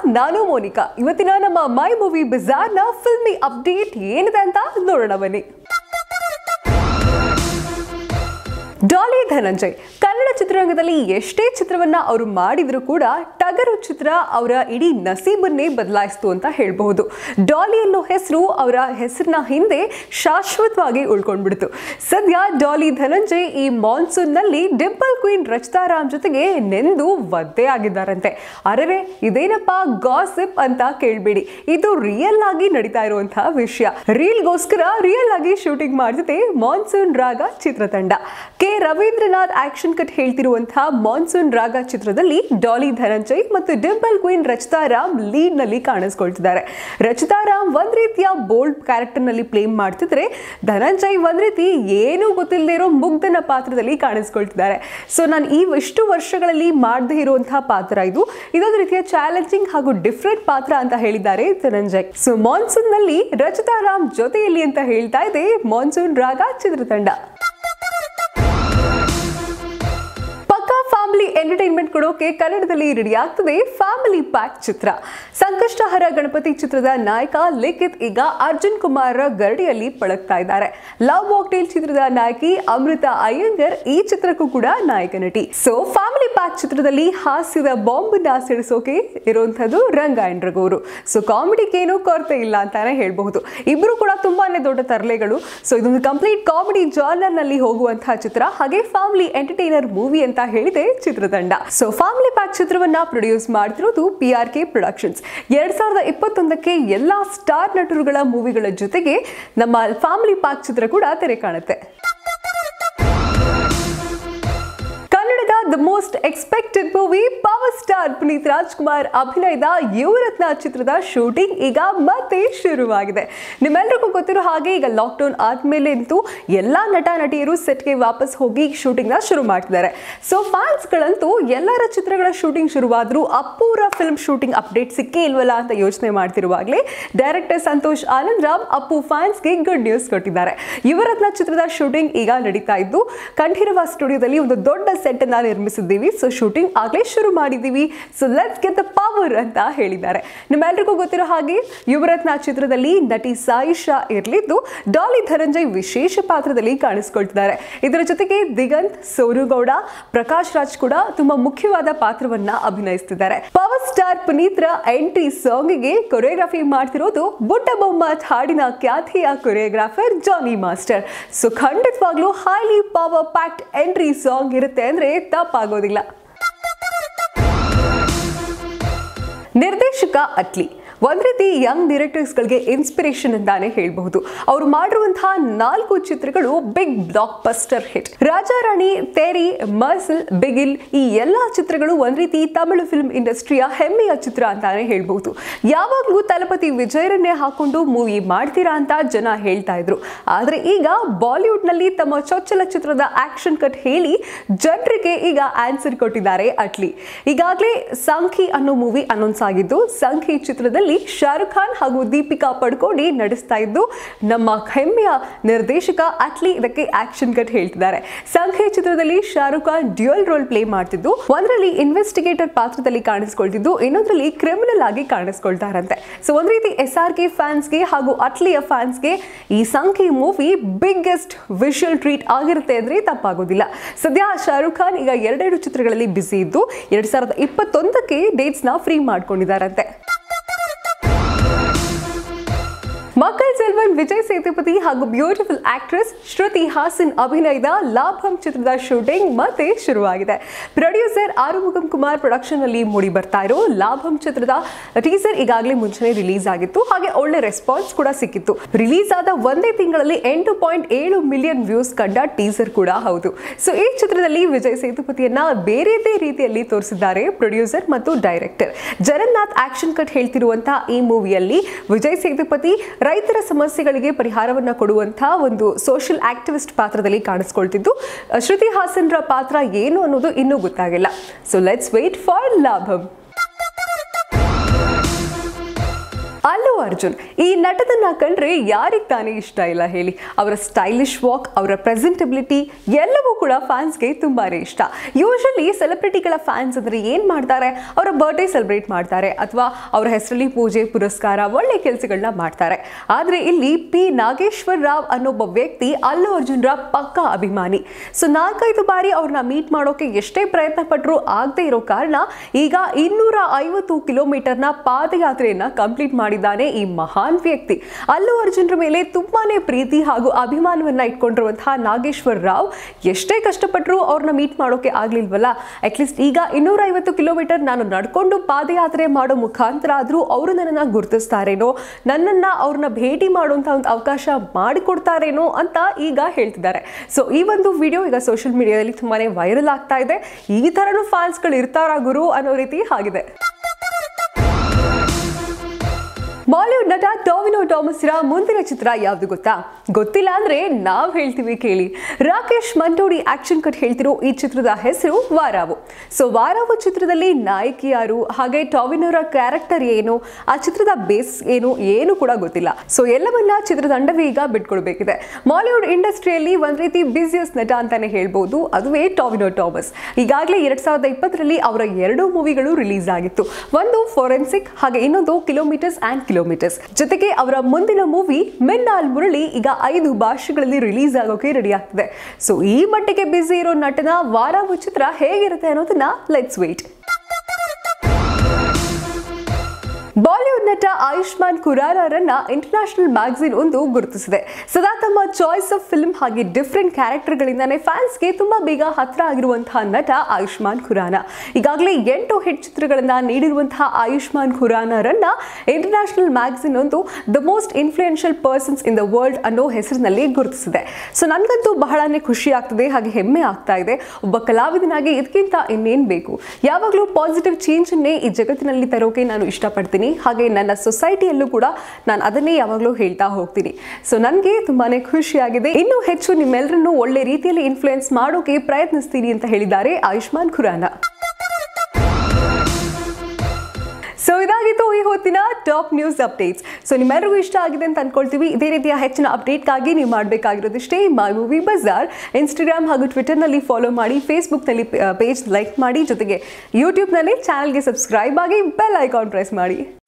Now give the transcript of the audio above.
ನಾನು ಮೋನಿಕಾ ಇವತ್ತಿನ ನಮ್ಮ ಮೈ ಮೂವಿ ಬಿಜಾರ್ನ ಫಿಲ್ಮಿ ಅಪ್ಡೇಟ್ ಏನಿದೆ ಅಂತ ನೋಡೋಣ ಬನ್ನಿ ಡಾಲಿ ಧನಂಜಯ್ ಕನ್ನಡ ಚಿತ್ರರಂಗದಲ್ಲಿ ಎಷ್ಟೇ ಚಿತ್ರವನ್ನ ಅವರು ಮಾಡಿದ್ರು ಕೂಡ ಟಗರು ಚಿತ್ರ ಅವರ ಇಡೀ ನಸೀಬನ್ನೇ ಬದಲಾಯಿಸ್ತು ಅಂತ ಹೇಳಬಹುದು ಡಾಲಿ ಅನ್ನೋ ಹೆಸರು ಅವರ ಹೆಸರಿನ ಹಿಂದೆ ಶಾಶ್ವತವಾಗಿ ಉಳ್ಕೊಂಡ್ಬಿಡ್ತು ಸದ್ಯ ಡಾಲಿ ಧನಂಜಯ್ ಈ ಮಾನ್ಸೂನ್ನಲ್ಲಿ ಡಿಂಪಲ್ ಕ್ವೀನ್ ರಚಿತಾ ರಾಮ್ ಜೊತೆಗೆ ನೆಂದು ಒದ್ದೆ ಆಗಿದ್ದಾರಂತೆ ಅರೆರೆ ಇದೇನಪ್ಪ ಗಾಸಿಪ್ ಅಂತ ಕೇಳ್ಬೇಡಿ ಇದು ರಿಯಲ್ ಆಗಿ ನಡೀತಾ ಇರುವಂತಹ ವಿಷಯ ರೀಲ್ಗೋಸ್ಕರ ರಿಯಲ್ ಆಗಿ ಶೂಟಿಂಗ್ ಮಾಡ್ತಿದೆ ಮಾನ್ಸೂನ್ ರಾಗ ಚಿತ್ರತಂಡ ಕೆ ರವೀಂದ್ರನಾಥ್ ಆಕ್ಷನ್ ಕಟ್ ಹೇಳ್ತಿರುವಂತಹ ಮಾನ್ಸೂನ್ ರಾಗ ಚಿತ್ರದಲ್ಲಿ ಡಾಲಿ ಧನಂಜಯ್ ಮತ್ತು dimple queen Rachita Ram lead ನಲ್ಲಿ ಕಾಣಿಸ್ಕೊಳ್ತಿದ್ದಾರೆ ರಚಿತಾ ರಾಮ್ ಒಂದ್ ರೀತಿಯ ಬೋಲ್ಡ್ ಕ್ಯಾರೆಕ್ಟರ್ ನಲ್ಲಿ ಪ್ಲೇ ಮಾಡ್ತಿದ್ರೆ ಧನಂಜಯ್ ಒಂದ್ ರೀತಿ ಏನೂ ಗೊತ್ತಿಲ್ಲದೆ ಇರೋ ಮುಗ್ಧನ ಪಾತ್ರದಲ್ಲಿ ಕಾಣಿಸ್ಕೊಳ್ತಿದ್ದಾರೆ ಸೊ ನಾನು ಈ ಇಷ್ಟು ವರ್ಷಗಳಲ್ಲಿ ಮಾಡದೇ ಇರುವಂತಹ ಪಾತ್ರ ಇದು ಇದೊಂದು ರೀತಿಯ ಚಾಲೆಂಜಿಂಗ್ ಹಾಗೂ ಡಿಫ್ರೆಂಟ್ ಪಾತ್ರ ಅಂತ ಹೇಳಿದ್ದಾರೆ ಧನಂಜಯ್ ಸೊ ಮಾನ್ಸೂನ್ ನಲ್ಲಿ ರಚಿತಾ ರಾಮ್ ಜೊತೆಯಲ್ಲಿ ಅಂತ ಹೇಳ್ತಾ ಇದೆ ಮಾನ್ಸೂನ್ ರಾಗ ಚಿತ್ರತಂಡ ಪಕ್ಕಾ ಫ್ಯಾಮಿಲಿ ಎಂಟರ್ಟೈನ್ಮೆಂಟ್ ಕೊಡೋಕೆ ಕನ್ನಡದಲ್ಲಿ ರೆಡಿ ಆಗ್ತದೆ ಫ್ಯಾಮಿಲಿ ಪ್ಯಾಕ್ ಚಿತ್ರ ಸಂಕಷ್ಟಹರ ಗಣಪತಿ ಚಿತ್ರದ ನಾಯಕ ಲಿಖಿತ್ ಈಗ ಅರ್ಜುನ್ ಕುಮಾರ್ ಗರಡಿಯಲ್ಲಿ ಪಳಗ್ತಾ ಇದ್ದಾರೆ ಲವ್ ಮಾಕ್ಟೇಲ್ ಚಿತ್ರದ ನಾಯಕಿ ಅಮೃತ ಅಯ್ಯಂಗರ್ ಈ ಚಿತ್ರಕ್ಕೂ ಕೂಡ ನಾಯಕ ನಟಿ ಸೊ ಫ್ಯಾಮಿಲಿ ಪ್ಯಾಕ್ ಚಿತ್ರದಲ್ಲಿ ಹಾಸ್ಯದ ಬಾಂಬ್ ನ ಸಿಡಿಸೋಕೆ ಇರುವಂತದ್ದು ರಂಗ ಎಂಡ್ರಗೌರು ಸೊ ಕಾಮಿಡಿಗೇನು ಕೊರತೆ ಇಲ್ಲ ಅಂತಾನೆ ಹೇಳ್ಬಹುದು ಇಬ್ರು ಕೂಡ ತುಂಬಾನೇ ದೊಡ್ಡ ತರಲೆಗಳು ಸೊ ಇದೊಂದು ಕಂಪ್ಲೀಟ್ ಕಾಮಿಡಿ ಜಾನರ್ ನಲ್ಲಿ ಹೋಗುವಂತಹ ಚಿತ್ರ ಹಾಗೆ ಫ್ಯಾಮಿಲಿ ಎಂಟರ್ಟೈನರ್ ಮೂವಿ ಅಂತ ಹೇಳಿದೆ ಚಿತ್ರತಂಡ ಸೊ ಫ್ಯಾಮಿಲಿ ಪ್ಯಾಕ್ ಚಿತ್ರವನ್ನ ಪ್ರೊಡ್ಯೂಸ್ ಮಾಡ್ತಿರೋದು ಪಿ ಆರ್ ಕೆ ಪ್ರೊಡಕ್ಷನ್ಸ್ ಎರಡ್ ಸಾವಿರದ ಇಪ್ಪತ್ತೊಂದಕ್ಕೆ ಎಲ್ಲಾ ಸ್ಟಾರ್ ನಟರುಗಳ ಮೂವಿಗಳ ಜೊತೆಗೆ ನಮ್ಮ ಫ್ಯಾಮಿಲಿ ಪ್ಯಾಕ್ ಚಿತ್ರ ಕೂಡ ತೆರೆ ಕಾಣುತ್ತೆ ಕನ್ನಡದ the most expected movie power star Puneeth Rajkumar ಅಭಿನಯದ ಯುವರತ್ನ ಚಿತ್ರದ ಶೂಟಿಂಗ್ ಈಗ ಮತ್ತೆ ಶುರುವಾಗಿದೆ ನಿಮ್ಮೆಲ್ಲರಿಗೂ ಗೊತ್ತಿರೋ ಹಾಗೆ ಈಗ ಲಾಕ್ಡೌನ್ ಆದ್ಮೇಲೆ ಅಂತೂ ಎಲ್ಲಾ ನಟ ನಟಿಯರು ಸೆಟ್ಗೆ ವಾಪಸ್ ಹೋಗಿ ಶೂಟಿಂಗ್ ನ ಶುರು ಮಾಡ್ತಿದ್ದಾರೆ ಸೊ ಫ್ಯಾನ್ಸ್ಗಳಂತೂ ಎಲ್ಲರ ಚಿತ್ರಗಳ ಶೂಟಿಂಗ್ ಶುರುವಾದ್ರೂ ಅಪ್ಪೂರ ಫಿಲ್ಮ್ ಶೂಟಿಂಗ್ ಅಪ್ಡೇಟ್ ಸಿಕ್ಕೇ ಇಲ್ವಲ್ಲ ಅಂತ ಯೋಚನೆ ಮಾಡ್ತಿರುವಾಗಲೇ ಡೈರೆಕ್ಟರ್ ಸಂತೋಷ್ ಆನಂದ್ ರಾಮ್ ಅಪ್ಪು ಫ್ಯಾನ್ಸ್ಗೆ ಗುಡ್ ನ್ಯೂಸ್ ಕೊಟ್ಟಿದ್ದಾರೆ ಯುವರತ್ನ ಚಿತ್ರದ ಶೂಟಿಂಗ್ ಈಗ ನಡೀತಾ ಇದ್ದು ಕಂಠೀರವ ಸ್ಟುಡಿಯೋದಲ್ಲಿ ಒಂದು ದೊಡ್ಡ ಸೆಟ್ ಅನ್ನ ನಿರ್ಮಿಸಿದ್ದೀವಿ ಸೊ ಶೂಟಿಂಗ್ ಆಗಲೇ ಶುರು ಮಾಡಿದ್ದೀವಿ so let's get the power ಅಂತ ಹೇಳಿದ್ದಾರೆ ನಿಮ್ಮೆಲ್ರಿಗೂ ಗೊತ್ತಿರೋ ಹಾಗೆ ಯುವರತ್ನ ಚಿತ್ರದಲ್ಲಿ ನಟಿ ಸಾಯಿಷಾ ಇರಲಿದ್ದು ಡಾಲಿ ಧನಂಜಯ್ ವಿಶೇಷ ಪಾತ್ರದಲ್ಲಿ ಕಾಣಿಸ್ಕೊಳ್ತಿದ್ದಾರೆ ಇದರ ಜೊತೆಗೆ ದಿಗಂತ್ ಸೋನುಗೌಡ ಪ್ರಕಾಶ್ ರಾಜ್ ಕೂಡ ತುಂಬಾ ಮುಖ್ಯವಾದ ಪಾತ್ರವನ್ನ ಅಭಿನಯಿಸ್ತಿದ್ದಾರೆ ಪವರ್ ಸ್ಟಾರ್ ಪುನೀತ್ರ ಎಂಟ್ರಿ ಸಾಂಗ್ಗೆ ಕೊರಿಯೋಗ್ರಫಿ ಮಾಡ್ತಿರೋದು ಬುಟ್ಟ ಬೊಮ್ಮತ್ ಹಾಡಿನ ಖ್ಯಾತಿಯ ಕೊರಿಯೋಗ್ರಾಫರ್ ಜಾನಿ ಮಾಸ್ಟರ್ ಸೊ ಖಂಡಿತವಾಗ್ಲೂ highly power packed entry song ಇರುತ್ತೆ ಅಂದ್ರೆ ತಪ್ಪಾಗೋದಿಲ್ಲ ನಿರ್ದೇಶಕ ಅಟ್ಲಿ ಒಂದ್ ರೀತಿ ಯಂಗ್ ಡೈರೆಕ್ಟರ್ಸ್ಗಳಿಗೆ ಇನ್ಸ್ಪಿರೇಷನ್ ಅಂತಾನೆ ಹೇಳಬಹುದು ಅವರು ಮಾಡಿರುವಂತಹ ನಾಲ್ಕು ಚಿತ್ರಗಳು big blockbuster hit Raja Rani Theri Mersal Bigil ಈ ಎಲ್ಲಾ ಚಿತ್ರಗಳು ಒಂದ್ ರೀತಿ ತಮಿಳು ಫಿಲ್ಮ್ ಇಂಡಸ್ಟ್ರಿಯ ಹೆಮ್ಮೆಯ ಚಿತ್ರ ಅಂತಾನೆ ಹೇಳ್ಬಹುದು ಯಾವಾಗ್ಲೂ ತಲಪತಿ ವಿಜಯರನ್ನೇ ಹಾಕೊಂಡು ಮೂವಿ ಮಾಡ್ತೀರಾ ಅಂತ ಜನ ಹೇಳ್ತಾ ಇದ್ರು ಆದ್ರೆ ಈಗ ಬಾಲಿವುಡ್ ನಲ್ಲಿ ತಮ್ಮ ಚೊಚ್ಚಲ ಚಿತ್ರದ ಆಕ್ಷನ್ ಕಟ್ ಹೇಳಿ ಜನರಿಗೆ ಈಗ ಆನ್ಸರ್ ಕೊಟ್ಟಿದ್ದಾರೆ ಅಟ್ಲಿ ಈಗಾಗಲೇ ಸಂಖಿ ಅನ್ನೋ ಮೂವಿ ಅನೌನ್ಸ್ ಆಗಿದ್ದು ಸಂಖಿ ಚಿತ್ರದಲ್ಲಿ ಶಾರುಖ್ ಖಾನ್ ಹಾಗೂ ದೀಪಿಕಾ ಪಡ್ಕೋಡಿ ನಡೆಸ್ತಾ ಇದ್ದು ನಮ್ಮ ಹೆಮ್ಮೆಯ ನಿರ್ದೇಶಕ ಅಟ್ಲಿ ಇದಕ್ಕೆ ಆಕ್ಷನ್ ಕಟ್ ಹೇಳ್ತಿದ್ದಾರೆ ಸಂಖಿ ಚಿತ್ರದಲ್ಲಿ Shahrukh Khan dual role play ಮಾಡ್ತಿದ್ದು ಒಂದರಲ್ಲಿ ಇನ್ವೆಸ್ಟಿಗೇಟರ್ ಪಾತ್ರದಲ್ಲಿ ಕಾಣಿಸ್ಕೊಳ್ತಿದ್ದು ಇನ್ನೊಂದರಲ್ಲಿ ಕ್ರಿಮಿನಲ್ ಆಗಿ ಕಾಣಿಸ್ಕೊಳ್ತಾರಂತೆ ಸೊ ಒಂದ್ ರೀತಿ ಎಸ್ ಆರ್ ಕೆ ಫ್ಯಾನ್ಸ್ಗೆ ಹಾಗೂ ಅಟ್ಲಿಯ ಫ್ಯಾನ್ಸ್ಗೆ ಈ Sanki movie biggest visual treat ಆಗಿರುತ್ತೆ ಅಂದ್ರೆ ತಪ್ಪಾಗೋದಿಲ್ಲ ಸದ್ಯ ಶಾರುಖ್ ಖಾನ್ ಈಗ ಎರಡೆರಡು ಚಿತ್ರಗಳಲ್ಲಿ ಬ್ಯುಸಿ ಇದ್ದು ಎರಡ್ ಸಾವಿರದ ಇಪ್ಪತ್ತೊಂದಕ್ಕೆ ಡೇಟ್ಸ್ ನ ಫ್ರೀ ಮಾಡ್ಕೊಂಡಿದ್ದಾರಂತೆ ಮಕ್ಕಳ ಸೆಲ್ವನ್ ವಿಜಯ್ ಸೇತುಪತಿ ಹಾಗೂ ಬ್ಯೂಟಿಫುಲ್ ಆಕ್ಟ್ರೆಸ್ ಶ್ರುತಿ ಹಾಸನ್ ಅಭಿನಯದ ಲಾಭಂ ಚಿತ್ರದ ಶೂಟಿಂಗ್ ಮತ್ತೆ ಶುರುವಾಗಿದೆ ಪ್ರೊಡ್ಯೂಸರ್ ಆರುಮುಗಂ ಕುಮಾರ್ ಪ್ರೊಡಕ್ಷನ್ ಅಲ್ಲಿ ಮೂಡಿ ಬರ್ತಾ ಇರೋ ಲಾಭಂ ಚಿತ್ರದ ಟೀಸರ್ ಈಗಾಗಲೇ ಮುಂಚೆನೆ ರಿಲೀಸ್ ಆಗಿತ್ತು ಹಾಗೆ ಒಳ್ಳೆ ರೆಸ್ಪಾನ್ಸ್ ಕೂಡ ಸಿಕ್ಕಿತ್ತು ರಿಲೀಸ್ ಆದ ಒಂದೇ ತಿಂಗಳಲ್ಲಿ ಎಂಟು ಪಾಯಿಂಟ್ ಏಳು ಮಿಲಿಯನ್ ವ್ಯೂಸ್ ಕಂಡ ಟೀಸರ್ ಕೂಡ ಹೌದು ಸೊ ಈ ಚಿತ್ರದಲ್ಲಿ ವಿಜಯ್ ಸೇತುಪತಿಯನ್ನ ಬೇರೆದೇ ರೀತಿಯಲ್ಲಿ ತೋರಿಸಿದ್ದಾರೆ ಪ್ರೊಡ್ಯೂಸರ್ ಮತ್ತು ಡೈರೆಕ್ಟರ್ ಜಗನ್ನಾಥ್ ಆಕ್ಷನ್ ಕಟ್ ಹೇಳ್ತಿರುವಂತಹ ಈ ಮೂವಿಯಲ್ಲಿ ವಿಜಯ್ ಸೇತುಪತಿ ರೈತರ ಸಮಸ್ಯೆಗಳಿಗೆ ಪರಿಹಾರವನ್ನ ಕೊಡುವಂತಹ ಒಂದು ಸೋಷಿಯಲ್ ಆಕ್ಟಿವಿಸ್ಟ್ ಪಾತ್ರದಲ್ಲಿ ಕಾಣಿಸ್ಕೊಳ್ತಿದ್ದು ಶ್ರುತಿ ಹಾಸನ್ರ ಪಾತ್ರ ಏನು ಅನ್ನೋದು ಇನ್ನೂ ಗೊತ್ತಾಗಿಲ್ಲ so let's wait for Laabam Allu Arjun ಈ ನಟದನ್ನ ಕಂಡ್ರೆ ಯಾರಿಗೆ ತಾನೇ ಇಷ್ಟ ಇಲ್ಲ ಹೇಳಿ ಅವರ ಸ್ಟೈಲಿಶ್ ವಾಕ್ ಅವರ ಪ್ರೆಸೆಂಟಬಿಲಿಟಿ ಎಲ್ಲವೂ ಕೂಡ ಫ್ಯಾನ್ಸ್ಗೆ ತುಂಬಾನೇ ಇಷ್ಟ ಯೂಶಲಿ ಸೆಲೆಬ್ರಿಟಿಗಳ ಫ್ಯಾನ್ಸ್ ಅಂದ್ರೆ ಏನ್ ಮಾಡ್ತಾರೆ ಅವರ ಬರ್ಡೇ ಸೆಲೆಬ್ರೇಟ್ ಮಾಡ್ತಾರೆ ಅಥವಾ ಅವರ ಹೆಸರಲ್ಲಿ ಪೂಜೆ ಪುರಸ್ಕಾರ ಒಳ್ಳೆ ಕೆಲಸಗಳನ್ನ ಮಾಡ್ತಾರೆ ಆದ್ರೆ ಇಲ್ಲಿ ಪಿ ನಾಗೇಶ್ವರ್ ರಾವ್ ಅನ್ನೊಬ್ಬ ವ್ಯಕ್ತಿ ಅಲ್ಲು ಅರ್ಜುನ್ರ ಪಕ್ಕಾ ಅಭಿಮಾನಿ ಸೊ ನಾಲ್ಕೈದು ಬಾರಿ ಅವ್ರನ್ನ ಮೀಟ್ ಮಾಡೋಕೆ ಎಷ್ಟೇ ಪ್ರಯತ್ನ ಪಟ್ಟರು ಆಗದೆ ಇರೋ ಕಾರಣ ಈಗ ಇನ್ನೂರ ಐವತ್ತು ಕಿಲೋಮೀಟರ್ನ ಪಾದಯಾತ್ರೆಯನ್ನ ಕಂಪ್ಲೀಟ್ ಮಾಡಿದ್ದಾನೆ ಈ ಮಹಾನ್ ವ್ಯಕ್ತಿ ಅಲ್ಲು ಅರ್ಜುನ್ರ ಮೇಲೆ ತುಂಬಾನೇ ಪ್ರೀತಿ ಹಾಗೂ ಅಭಿಮಾನವನ್ನ ಇಟ್ಕೊಂಡಿರುವಂತಹ ನಾಗೇಶ್ವರ್ ರಾವ್ ಎಷ್ಟೇ ಕಷ್ಟಪಟ್ಟರು ಅವ್ರನ್ನ ಮೀಟ್ ಮಾಡೋಕೆ ಆಗ್ಲಿಲ್ವಲ್ಲ ಅಟ್ಲೀಸ್ಟ್ ಈಗ ಇನ್ನೂರ ಐವತ್ತು ಕಿಲೋಮೀಟರ್ ನಾನು ನಡ್ಕೊಂಡು ಪಾದಯಾತ್ರೆ ಮಾಡೋ ಮುಖಾಂತರ ಆದ್ರೂ ಅವರು ನನ್ನನ್ನ ಗುರುತಿಸ್ತಾರೇನೋ ನನ್ನನ್ನ ಅವ್ರನ್ನ ಭೇಟಿ ಮಾಡುವಂತ ಒಂದು ಅವಕಾಶ ಮಾಡಿಕೊಡ್ತಾರೇನೋ ಅಂತ ಈಗ ಹೇಳ್ತಿದ್ದಾರೆ ಸೊ ಈ ಒಂದು ವಿಡಿಯೋ ಈಗ ಸೋಷಿಯಲ್ ಮೀಡಿಯಾದಲ್ಲಿ ತುಂಬಾನೇ ವೈರಲ್ ಆಗ್ತಾ ಇದೆ ಈ ತರನು ಫ್ಯಾನ್ಸ್ಗಳು ಇರ್ತಾರಾ ಗುರು ಅನ್ನೋ ರೀತಿ ಆಗಿದೆ ಬಾಲಿವುಡ್ ನಟ ಟೋವಿನೋ ಥಾಮಸ್ ರ ಮುಂದಿನ ಚಿತ್ರ ಯಾವ್ದು ಗೊತ್ತಾ ಗೊತ್ತಿಲ್ಲ ಅಂದ್ರೆ ನಾವ್ ಹೇಳ್ತೀವಿ ಕೇಳಿ ರಾಕೇಶ್ ಮಂಟೋಡಿ ಆಕ್ಷನ್ ಕಟ್ ಹೇಳ್ತಿರೋ ಈ ಚಿತ್ರದ ಹೆಸರು ವಾರಾವು ಸೊ ವಾರಾವು ಚಿತ್ರದಲ್ಲಿ ನಾಯಕಿ ಯಾರು ಹಾಗೆ ಟೋವಿನೋರ ಕ್ಯಾರೆಕ್ಟರ್ ಏನು ಆ ಚಿತ್ರದ ಬೇಸ್ ಏನು ಏನು ಕೂಡ ಗೊತ್ತಿಲ್ಲ ಸೊ ಎಲ್ಲವನ್ನ ಚಿತ್ರತಂಡವೇ ಈಗ ಬಿಟ್ಕೊಡ್ಬೇಕಿದೆ ಬಾಲಿವುಡ್ ಇಂಡಸ್ಟ್ರಿಯಲ್ಲಿ ಒಂದ್ ರೀತಿ ಬಿಸಿಯಸ್ ನಟ ಅಂತಾನೆ ಹೇಳ್ಬೋದು ಅದುವೇ ಟೋವಿನೋ ಥಾಮಸ್ ಈಗಾಗಲೇ ಎರಡ್ ಸಾವಿರದ ಇಪ್ಪತ್ತರಲ್ಲಿ ಅವರ ಎರಡು ಮೂವಿಗಳು ರಿಲೀಸ್ ಆಗಿತ್ತು ಒಂದು ಫೋರೆನ್ಸಿಕ್ ಹಾಗೆ ಇನ್ನೊಂದು ಕಿಲೋಮೀಟರ್ಸ್ ಆ್ಯಂಡ್ ಕಿಲೋಮೀಟರ್ಸ್ ಜೊತೆಗೆ ಅವರ ಮುಂದಿನ ಮೂವಿ ಮಿನ್ನಾಲ್ ಮುರಳಿ ಈಗ ಐದು ಭಾಷೆಗಳಲ್ಲಿ ರಿಲೀಸ್ ಆಗೋಕೆ ರೆಡಿ ಆಗ್ತಿದೆ ಸೊ ಈ ಮಟ್ಟಿಗೆ ಬ್ಯುಸಿ ಇರೋ ನಟನ ವಾರಾವು ಚಿತ್ರ ಹೇಗಿರುತ್ತೆ ಅನ್ನೋದನ್ನ ಲೆಟ್ಸ್ ವೇಟ್ ಬಾಲಿವುಡ್ ನಟ ಆಯುಷ್ಮಾನ್ ಖುರಾರರನ್ನ ಇಂಟರ್ನ್ಯಾಷನಲ್ ಮ್ಯಾಗಝಿನ್ ಒಂದು ಗುರುತಿಸಿದೆ ಸದಾ ತಮ್ಮ ಚಾಯ್ಸ್ ಆಫ್ ಫಿಲ್ಮ್ ಹಾಗೆ ಡಿಫ್ರೆಂಟ್ ಕ್ಯಾರೆಕ್ಟರ್ಗಳಿಂದಾನೆ ಫ್ಯಾನ್ಸ್ಗೆ ತುಂಬಾ ಬೇಗ ಹತ್ರ ಆಗಿರುವಂತಹ ನಟ ಆಯುಷ್ಮಾನ್ ಖುರಾನ ಈಗಾಗಲೇ ಎಂಟು ಹಿಟ್ ಚಿತ್ರಗಳನ್ನ ನೀಡಿರುವಂತಹ ಆಯುಷ್ಮಾನ್ ಖುರಾನರನ್ನ ಇಂಟರ್ನ್ಯಾಷನಲ್ ಮ್ಯಾಗಝಿನ್ ಒಂದು the most influential persons in the world ಅನ್ನೋ ಹೆಸರಿನಲ್ಲಿ ಗುರುತಿಸಿದೆ ಸೊ ನನಗಂತೂ ಬಹಳನೇ ಖುಷಿ ಆಗ್ತದೆ ಹಾಗೆ ಹೆಮ್ಮೆ ಆಗ್ತಾ ಇದೆ ಒಬ್ಬ ಕಲಾವಿದನಾಗಿ ಇದಕ್ಕಿಂತ ಇನ್ನೇನು ಬೇಕು ಯಾವಾಗಲೂ ಪಾಸಿಟಿವ್ ಚೇಂಜ್ ಅನ್ನೇ ಈ ಜಗತ್ತಿನಲ್ಲಿ ತರೋಕೆ ನಾನು ಇಷ್ಟಪಡ್ತೀನಿ ಹಾಗೆ ನನ್ನ ಸೊಸೈಟಿಯಲ್ಲೂ ಕೂಡ ನಾನು ಅದನ್ನೇ ಯಾವಾಗಲೂ ಹೇಳ್ತಾ ಹೋಗ್ತೀನಿ ಸೊ ನನಗೆ ತುಂಬಾನೇ ಖುಷಿಯಾಗಿದೆ ಇನ್ನೂ ಹೆಚ್ಚು ನಿಮ್ಮೆಲ್ಲರನ್ನೂ ಒಳ್ಳೆ ರೀತಿಯಲ್ಲಿ ಇನ್ಫ್ಲುಯೆನ್ಸ್ ಮಾಡೋಕೆ ಪ್ರಯತ್ನಿಸ್ತೀನಿ ಅಂತ ಹೇಳಿದ್ದಾರೆ ಆಯುಷ್ಮಾನ್ ಖುರಾನ ಸೊ ಇದಾಗಿತ್ತು ಈ ಹೊತ್ತಿನ ಟಾಪ್ ನ್ಯೂಸ್ ಅಪ್ಡೇಟ್ಸ್ ಸೊ ನಿಮ್ಮೆಲ್ಲರಿಗೂ ಇಷ್ಟ ಆಗಿದೆ ಅಂತ ಅನ್ಕೊಳ್ತೀವಿ ಇದೇ ರೀತಿಯ ಹೆಚ್ಚಿನ ಅಪ್ಡೇಟ್ಗಾಗಿ ನೀವು ಮಾಡಬೇಕಾಗಿರೋದಿಷ್ಟೇ ಮೈ ಮೂವಿ ಬಜಾರ್ ಇನ್ಸ್ಟಾಗ್ರಾಮ್ ಹಾಗೂ ಟ್ವಿಟರ್ನಲ್ಲಿ ಫಾಲೋ ಮಾಡಿ ಫೇಸ್ಬುಕ್ನಲ್ಲಿ ಪೇಜ್ ಲೈಕ್ ಮಾಡಿ ಜೊತೆಗೆ ಯೂಟ್ಯೂಬ್ನಲ್ಲಿ ಚಾನಲ್ಗೆ ಸಬ್ಸ್ಕ್ರೈಬ್ ಆಗಿ ಬೆಲ್ ಐಕಾನ್ ಪ್ರೆಸ್ ಮಾಡಿ